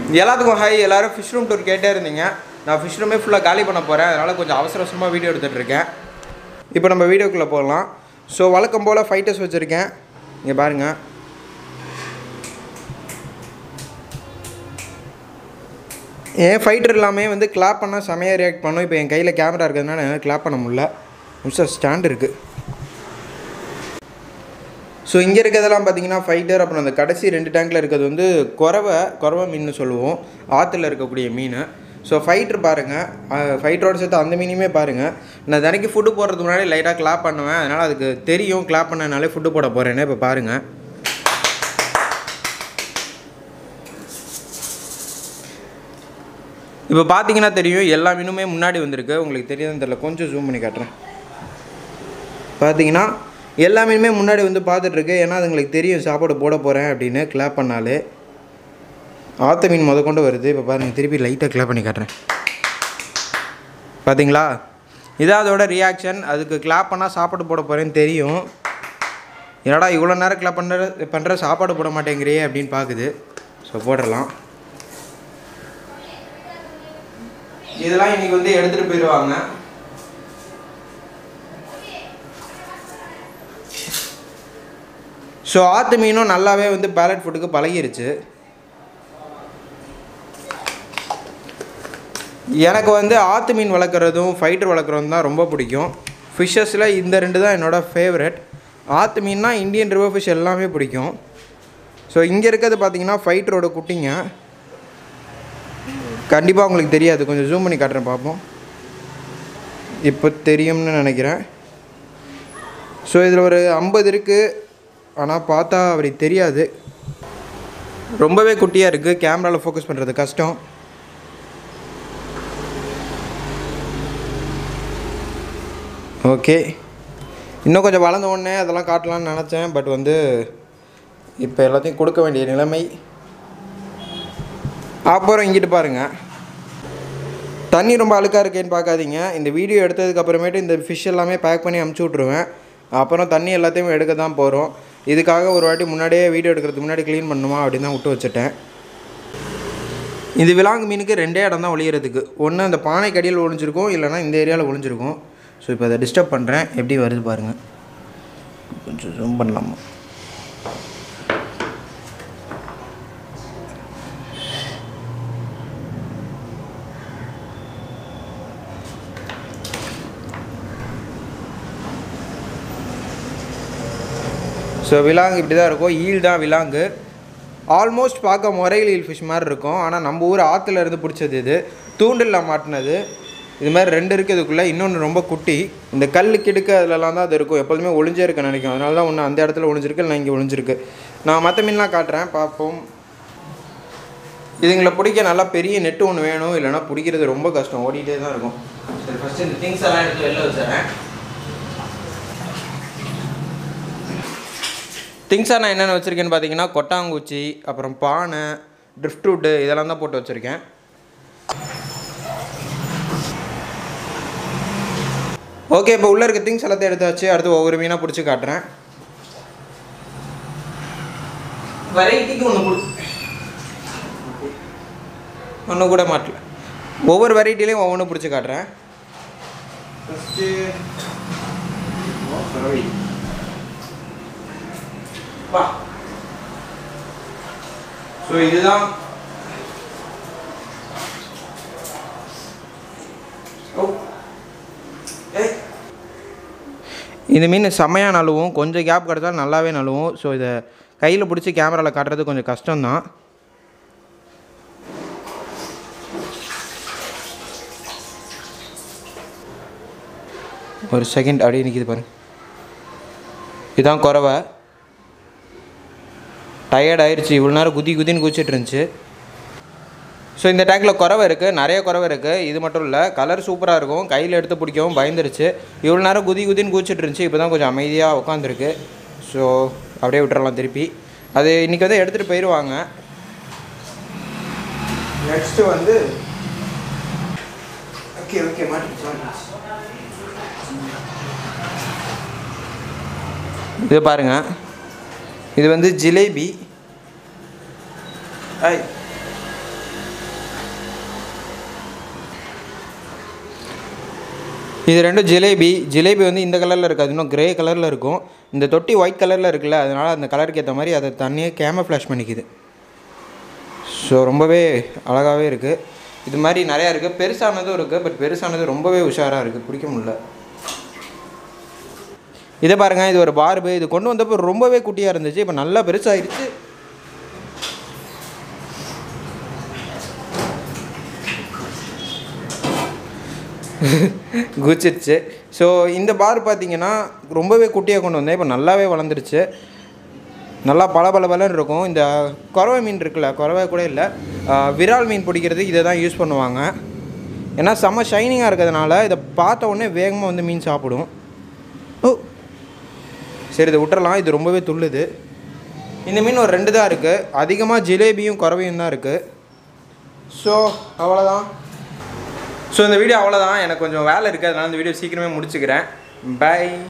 எல்லாத்துக்கும் ஹாய் எல்லாரும் fish room tour கேட்டே இருந்தீங்க நான் ஃபிஷ் ரூமே ஃபுல்லாக காலி பண்ண போகிறேன் அதனால் கொஞ்சம் அவசர அவசரமாக வீடியோ எடுத்துகிட்டு இருக்கேன் இப்போ நம்ம வீடியோக்குள்ளே போகலாம் ஸோ வழக்கம் போல் ஃபைட்டர்ஸ் வச்சுருக்கேன் இங்கே பாருங்கள் என் ஃபைட்டர் எல்லாமே வந்து கிளாப் பண்ணால் செமையாக ரியாக்ட் பண்ணும் இப்போ என் கையில் கேமரா இருக்கிறதுனால என்னால் கிளாப் பண்ண முடியல நிமிஷம் ஸ்டாண்ட் இருக்குது ஸோ இங்கே இருக்கிறதெல்லாம் பார்த்தீங்கன்னா ஃபைட்டர் அப்புறம் அந்த கடைசி ரெண்டு டேங்கில் இருக்கிறது வந்து குறவை குறவை மீன் சொல்லுவோம் ஆற்றுல இருக்கக்கூடிய மீன் ஸோ ஃபைட்டர் பாருங்கள் ஃபைட்டரோட சேர்த்து அந்த மீனையுமே பாருங்கள் நான் தினைக்கு ஃபுட்டு போடுறதுக்கு முன்னாடி லைட்டாக கிளாப் பண்ணுவேன் அதனால் அதுக்கு தெரியும் கிளாப் பண்ணனாலே ஃபுட்டு போட போகிறேன்னு இப்போ பாருங்கள் இப்போ பார்த்தீங்கன்னா தெரியும் எல்லா மீனுமே முன்னாடி வந்திருக்கு உங்களுக்கு தெரியாதுன்னு தெரியல கொஞ்சம் ஜூம் பண்ணி காட்டுறேன் பார்த்தீங்கன்னா எல்லா மீனுமே முன்னாடி வந்து பார்த்துட்ருக்கு ஏன்னா அதுங்களுக்கு தெரியும் சாப்பாடு போட போகிறேன் அப்படின்னு கிளாப் பண்ணாலே ஆத்த மீன் முத கொண்டு வருது இப்போ பாருங்கள் திருப்பி லைட்டாக கிளாப் பண்ணி காட்டுறேன் பார்த்தீங்களா இதான் அதோட ரியாக்ஷன் அதுக்கு கிளாப் பண்ணால் சாப்பாடு போட போகிறேன்னு தெரியும் என்னடா இவ்வளோ நேரம் கிளாப் பண்ணுற பண்ணுற சாப்பாடு போட மாட்டேங்கிறியே அப்படின்னு பார்க்குது ஸோ போட்டுடலாம் இதெல்லாம் இன்னைக்கு வந்து எடுத்துகிட்டு போயிடுவாங்க ஸோ ஆற்று மீனும் நல்லாவே வந்து பேலட் ஃபுட்டுக்கு பழகிருச்சு எனக்கு வந்து ஆற்று மீன் வளர்க்குறதும் ஃபைட்டர் வளர்க்குறதும் தான் ரொம்ப பிடிக்கும் ஃபிஷ்ஷஸில் இந்த ரெண்டு தான் என்னோடய ஃபேவரட் ஆற்று மீன்னா இந்தியன் ரிவர் ஃபிஷ் எல்லாமே பிடிக்கும் ஸோ இங்கே இருக்கிறது பார்த்தீங்கன்னா ஃபைட்டரோட குட்டிங்க கண்டிப்பாக உங்களுக்கு தெரியாது கொஞ்சம் ஜூம் பண்ணி காட்டுறேன் பார்ப்போம் இப்போ தெரியும்னு நினைக்கிறேன் ஸோ இதில் ஒரு ஐம்பது இருக்குது ஆனால் பார்த்தா அவருக்கு தெரியாது ரொம்பவே குட்டியாக இருக்குது கேமராவில் ஃபோக்கஸ் பண்ணுறது கஷ்டம் ஓகே இன்னும் கொஞ்சம் வளர்ந்த உடனே அதெல்லாம் காட்டலாம்னு நினச்சேன் பட் வந்து இப்போ எல்லாத்தையும் கொடுக்க வேண்டிய நிலைமை அப்புறம் இங்கிட்டு பாருங்கள் தண்ணி ரொம்ப அழுக்காக இருக்கேன்னு பார்க்காதீங்க இந்த வீடியோ எடுத்ததுக்கு அப்புறமேட்டு இந்த ஃபிஷ் எல்லாமே பேக் பண்ணி அமுச்சு விட்ருவேன் அப்புறம் தண்ணி எல்லாத்தையும் எடுக்க தான் போகிறோம் இதுக்காக ஒரு வாட்டி முன்னாடியே வீடியோ எடுக்கிறதுக்கு முன்னாடி க்ளீன் பண்ணுமா அப்படின்னு தான் விட்டு வச்சுட்டேன் இது விலாங்கு மீனுக்கு ரெண்டே இடம் தான் ஒளியறதுக்கு ஒன்று அந்த பானை கடியில் ஒளிஞ்சிருக்கும் இல்லைனா இந்த ஏரியாவில் ஒளிஞ்சிருக்கும் ஸோ இப்போ அதை டிஸ்டர்ப் பண்ணுறேன் எப்படி வருது பாருங்கள் கொஞ்சம் ஜூம் பண்ணலாமா ஸோ விலாங்கு இப்படி தான் இருக்கும் ஈல் தான் விலாங்கு ஆல்மோஸ்ட் பார்க்க முறையில் ஈல் ஃபிஷ் மாதிரி இருக்கும் ஆனால் நம்ம ஊர் ஆற்றுல இருந்து பிடிச்சது இது தூண்டில் மாட்டினது இது மாதிரி ரெண்டு இருக்குது இதுக்குள்ளே இன்னொன்று ரொம்ப குட்டி இந்த கல் கிடுக்கு அதிலலாம் தான் அது இருக்கும் எப்போதுமே ஒளிஞ்சே இருக்க நினைக்கும் அதனால தான் ஒன்று அந்த இடத்துல ஒளிஞ்சிருக்கு இல்லை இங்கே ஒளிஞ்சிருக்கு நான் மற்ற மீன்லாம் காட்டுறேன் பார்ப்போம் இதுங்களை பிடிக்க நல்லா பெரிய நெட்டு ஒன்று வேணும் இல்லைன்னா பிடிக்கிறது ரொம்ப கஷ்டம் ஓடிட்டே தான் இருக்கும் சரி ஃபஸ்ட்டு இந்த திங்ஸ் எல்லாம் எடுத்து வெளில வச்சுறேன் திங்ஸாக நான் என்னென்ன வச்சுருக்கேன்னு பார்த்தீங்கன்னா கொட்டாங்குச்சி அப்புறம் பானை ட்ரிஃப்ட் வுட்டு இதெல்லாம் தான் போட்டு வச்சுருக்கேன் ஓகே இப்போ உள்ளே இருக்க திங்ஸ் எல்லாத்தையும் எடுத்தாச்சு அடுத்து ஒவ்வொரு மீனாக பிடிச்சி காட்டுறேன் வெரைட்டிக்கு ஒன்று ஒன்று கூட மாட்டல ஒவ்வொரு வெரைட்டிலையும் ஒவ்வொன்று பிடிச்சி காட்டுறேன் ஃபஸ்ட்டு வா ஸோ இதுதான் ஓ ஏய் இந்த மீன் செம்மையாக நழுவும் கொஞ்சம் கேப் கிடச்சா நல்லாவே நழுவும் ஸோ இதை கையில் பிடிச்சி கேமராவில் காட்டுறது கொஞ்சம் கஷ்டம்தான் ஒரு செகண்ட் அப்படியே நிற்கிது பாருங்க இதுதான் குறவை டயர்ட் ஆயிடுச்சு இவ்வளோ நேரம் குதி குதின்னு குதிச்சிட்டு இருந்துச்சு ஸோ இந்த டேங்கில் குறவை இருக்குது நிறைய குறவை இருக்குது இது மட்டும் இல்லை கலர் சூப்பராக இருக்கும் கையில் எடுத்து பிடிக்கவும் பயந்துருச்சு இவ்வளோ நேரம் குதி குதின்னு குதிச்சிட்டு இருந்துச்சு இப்போ தான் கொஞ்சம் அமைதியாக உட்காந்துருக்கு ஸோ அப்படியே விட்டுறலாம் திருப்பி அது இன்றைக்கி வந்து எடுத்துகிட்டு போயிடுவாங்க நெக்ஸ்ட்டு வந்து ஓகே ஓகே மாட்டிச்சு இது பாருங்க இது வந்து ஜிலேபி ஐ இது ரெண்டும் ஜிலேபி ஜிலேபி வந்து இந்த கலரில் இருக்காது இன்னும் கிரே கலரில் இருக்கும் இந்த தொட்டி ஒயிட் கலரில் இருக்குல்ல அதனால் அந்த கலருக்கு ஏற்ற மாதிரி அதை தண்ணியே கேம ஃப்ளாஷ் பண்ணிக்குது ஸோ ரொம்பவே அழகாகவே இருக்குது இது மாதிரி நிறையா இருக்குது பெருசானதும் இருக்குது பட் பெருசானது ரொம்பவே உஷாராக இருக்குது பிடிக்க முடியல இதை பாருங்கள் இது ஒரு பார்பு இது கொண்டு வந்தப்போ ரொம்பவே குட்டியாக இருந்துச்சு இப்போ நல்லா பெருசாகிடுச்சு குச்சிருச்சு ஸோ இந்த பார் பார்த்தீங்கன்னா ரொம்பவே குட்டியாக கொண்டு வந்தேன் இப்போ நல்லாவே வளர்ந்துருச்சு நல்லா பல பல பலன்னு இருக்கும் இந்த குறவை மீன் இருக்குல்ல குறவை கூட இல்லை ஆஹ் விரால் மீன் பிடிக்கிறதுக்கு இதை தான் யூஸ் பண்ணுவாங்க ஏன்னா செம்ம ஷைனிங்காக இருக்கிறதுனால இதை பார்த்த உடனே வேகமாக வந்து மீன் சாப்பிடும் ஓ சரி இதை விட்டுறலாம் இது ரொம்பவே துள்ளுது இந்த மீன் ஒரு ரெண்டு தான் இருக்குது அதிகமாக ஜிலேபியும் குறவையும் தான் இருக்குது ஸோ அவ்வளோதான் ஸோ இந்த வீடியோ அவ்வளோதான் எனக்கு கொஞ்சம் வேலை இருக்குது அதனால் இந்த வீடியோ சீக்கிரமே முடிச்சுக்கிறேன் பை